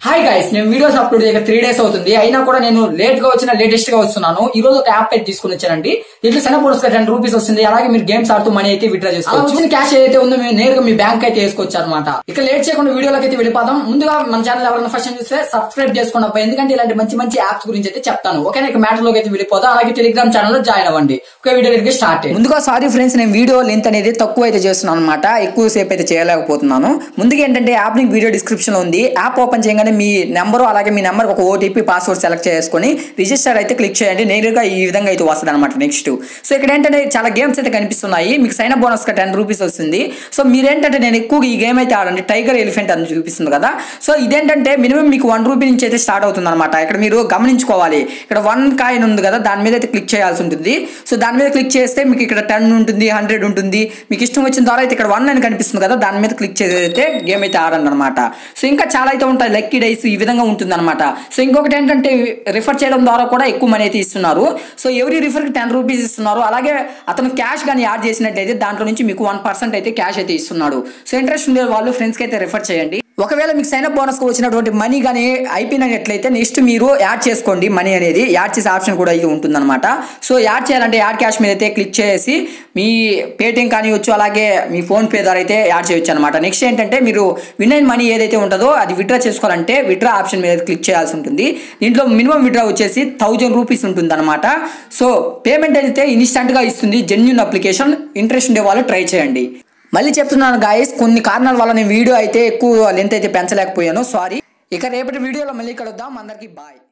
hi guys నేను videos upload చేయక three days అవుతుంది అయినా కూడా నేను లేట్ గా వచ్చిన లేటెస్ట్ గా వస్తున్నాను ఈ రోజు ఒక యాప్ అయితే తీసుకుని వచ్చానండి దీంట్లో సెన బోనస్ టెన్ రూపీస్ వస్తుంది అలాగే మీరు గేమ్స్ ఆడుతూ మనీ అయితే విత్డ్రా చేసుకోవచ్చు వచ్చిన క్యాష్ ఏదైతే ఉందో మీరు నేరుగా మీ బ్యాంక్ అయితే వేసుకోవచ్చు అనమాట ఇక లేట్ చేయకుండా వీడియోలోకి అయితే వెళ్ళిపోదాం ముందుగా మన ఛానల్ ఎవరైనా ఫస్ట్ టైం చూస్తే సబ్స్క్రైబ్ చేసుకోండి అబ్బాయి ఎందుకంటే ఇలాంటి మంచి మంచి యాప్స్ గురించి అయితే చెప్తాను ఓకే ఇక మ్యాటర్ లోకి అయితే వెళ్ళిపోదాం అలాగే టెలిగ్రామ్ ఛానల్ లో జాయిన్ అవ్వండి ఒక వీడియో అయితే స్టార్ట్ ముందుగా సారీ ఫ్రెండ్స్ నేను వీడియో లెంత్ అనేది తక్కువ అయితే చేస్తున్నాను అనమాట ఎక్కువ సేపు అయితే చేయలేకపోతున్నాను ముందుగా ఏంటంటే యాప్ లింక్ వీడియో డిస్క్రిప్షన్ లో ఉంది యాప్ ఓపెన్ చేయగానే మీ నెంబర్ అలాగే మీ నెంబర్ ఒక ఓటీపీ పాస్వర్డ్ సెలెక్ట్ చేసుకొని రిజిస్టర్ అయితే క్లిక్ చేయండి నేరుగా ఈ విధంగా అయితే వస్తుంది అనమాట నెక్స్ట్ సో ఇక్కడ ఏంటంటే చాలా గేమ్స్ అయితే కనిపిస్తున్నాయి మీకు సైన్ అప్ బోనస్ గా టెన్ రూపీస్ వస్తుంది సో మీరేంటంటే నేను ఎక్కువగా ఈ గేమ్ అయితే ఆడండి టైగర్ ఎలిఫెంట్ అని చూపిస్తుంది కదా సో ఇదేంటంటే మినిమం మీకు వన్ రూపీ నుంచి అయితే స్టార్ట్ అవుతుంది అనమాట ఇక్కడ మీరు గమనించుకోవాలి ఇక్కడ వన్ కాయిన్ ఉంది కదా దాని మీద అయితే క్లిక్ చేయాల్సి ఉంటుంది సో దాని మీద క్లిక్ చేస్తే మీకు ఇక్కడ టెన్ ఉంటుంది హండ్రెడ్ ఉంటుంది మీకు ఇష్టం వచ్చిన ద్వారా అయితే ఇక్కడ వన్ అని కనిపిస్తుంది కదా దాని మీద క్లిక్ చేస్తే గేమ్ అయితే ఆడండి అనమాట సో ఇంకా చాలా అయితే ఉంటాయి లక్కీ డైస్ ఈ విధంగా ఉంటుంది అనమాట సో ఇంకొకటి ఏంటంటే రిఫర్ చేయడం ద్వారా కూడా ఎక్కువ మనీ అయితే ఇస్తున్నారు సో ఎవరి రిఫర్కి టెన్ రూపీస్ ఇస్తున్నారు అలాగే అతను క్యాష్ కానీ యాడ్ చేసినట్టయితే దాంట్లో నుంచి మీకు వన్ పర్సెంట్ అయితే క్యాష్ అయితే ఇస్తున్నాడు సో ఇంట్రెస్ట్ ఉండే వాళ్ళు ఫ్రెండ్స్కి అయితే రిఫర్ చేయండి ఒకవేళ మీకు సైన్ అప్ బోనస్ వచ్చినటువంటి మనీ కానీ అయిపోయినట్లయితే నెక్స్ట్ మీరు యాడ్ చేసుకోండి మనీ అనేది యాడ్ చేసే ఆప్షన్ కూడా ఇది ఉంటుందన్నమాట సో యాడ్ చేయాలంటే యాడ్ క్యాష్ మీద అయితే క్లిక్ చేసి మీ పేటిఎం కానివచ్చు అలాగే మీ ఫోన్ పే ద్వారా అయితే యాడ్ చేయొచ్చు అనమాట నెక్స్ట్ ఏంటంటే మీరు విన్ అయిన మనీ ఏదైతే ఉంటుందో అది విత్డ్రా చేసుకోవాలంటే విత్డ్రా ఆప్షన్ మీద క్లిక్ చేయాల్సి ఉంటుంది దీంట్లో మినిమం విత్డ్రా వచ్చేసి థౌజండ్ రూపీస్ ఉంటుంది అనమాట సో పేమెంట్ అయితే ఇన్స్టెంట్గా ఇస్తుంది జెన్యున్ అప్లికేషన్ ఇంట్రెస్ట్ ఉండే వాళ్ళు ట్రై చేయండి మళ్ళీ చెప్తున్నాను గాయస్ కొన్ని కారణాల వల్ల నేను వీడియో అయితే ఎక్కువ లెంత్ అయితే పెంచలేకపోయాను సారీ ఇక రేపటి వీడియోలో మళ్ళీ కలుద్దాం అందరికీ బాయ్